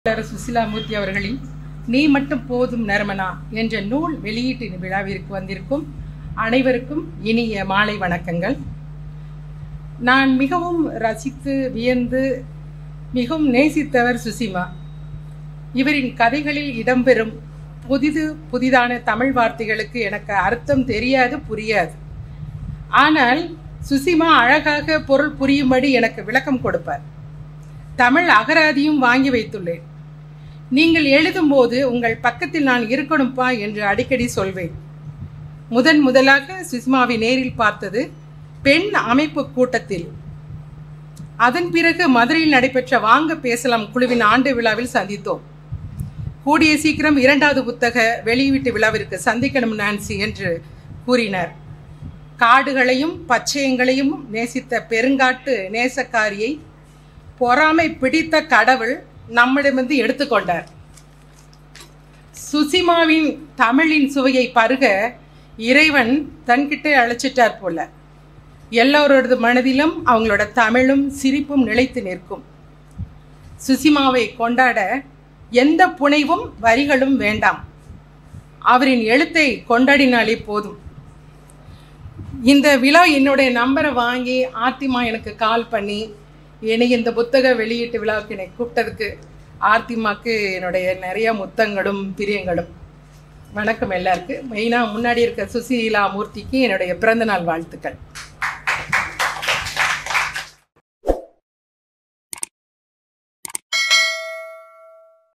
doctor சுசிலாமூர்த்தி அவர்களின் நீ மட்டும் போதும் நறுமனா என்ற நூல் வெளியீட்டு விழாவிற்கு வந்திருக்கும் அனைவருக்கும் இனிய மாலை வணக்கங்கள் நான் மிகவும் ரசித்து வியந்து மிகவும் நேசித்தவர் சுசிமா இவரின் கதைகளில் இடம்பெறும் புதிது புதிதான தமிழ் வார்த்தைகளுக்கு எனக்கு அர்த்தம் தெரியாது புரியாது ஆனால் சுசிமா அழகாக பொருள் புரியும்படி எனக்கு விளக்கம் கொடுப்பார் தமிழ் அகராதியும் வாங்கி வைத்துள்ளேன் நீங்கள் எழுதும்போது உங்கள் பக்கத்தில் நான் இருக்கணும்பா என்று அடிக்கடி சொல்வேன் முதன் முதலாக சுஷ்மாவை நேரில் பார்த்தது பெண் அமைப்பு கூட்டத்தில் அதன் பிறகு மதுரையில் நடைபெற்ற வாங்க பேசலாம் குழுவின் ஆண்டு விழாவில் சந்தித்தோம் கூடிய சீக்கிரம் இரண்டாவது புத்தக வெளியீட்டு விழாவிற்கு சந்திக்கணும் நான்சி என்று கூறினார் காடுகளையும் பச்சையங்களையும் நேசித்த பெருங்காட்டு நேசக்காரியை பொறாமை பிடித்த கடவுள் நம்மிடமிருந்து எடுத்துக்கொண்டார் சுசிமாவின் தமிழின் சுவையை பருக இறைவன் தன்கிட்ட அழைச்சிட்டார் போல எல்லோரோட மனதிலும் அவங்களோட தமிழும் சிரிப்பும் நிலைத்து நிற்கும் சுசிமாவை கொண்டாட எந்த புனைவும் வரிகளும் வேண்டாம் அவரின் எழுத்தை கொண்டாடினாலே போதும் இந்த விழா என்னுடைய நம்பரை வாங்கி ஆர்த்திமா எனக்கு கால் பண்ணி என்னை இந்த புத்தக வெளியீட்டு விழாவுக்கு என்னை கூப்பிட்டதுக்கு ஆர்த்திமாக்கு என்னுடைய நிறைய முத்தங்களும் பிரியங்களும் வணக்கம் எல்லாருக்கும் மெயினாக முன்னாடி இருக்க சுசீலா மூர்த்திக்கு என்னுடைய பிறந்தநாள் வாழ்த்துக்கள்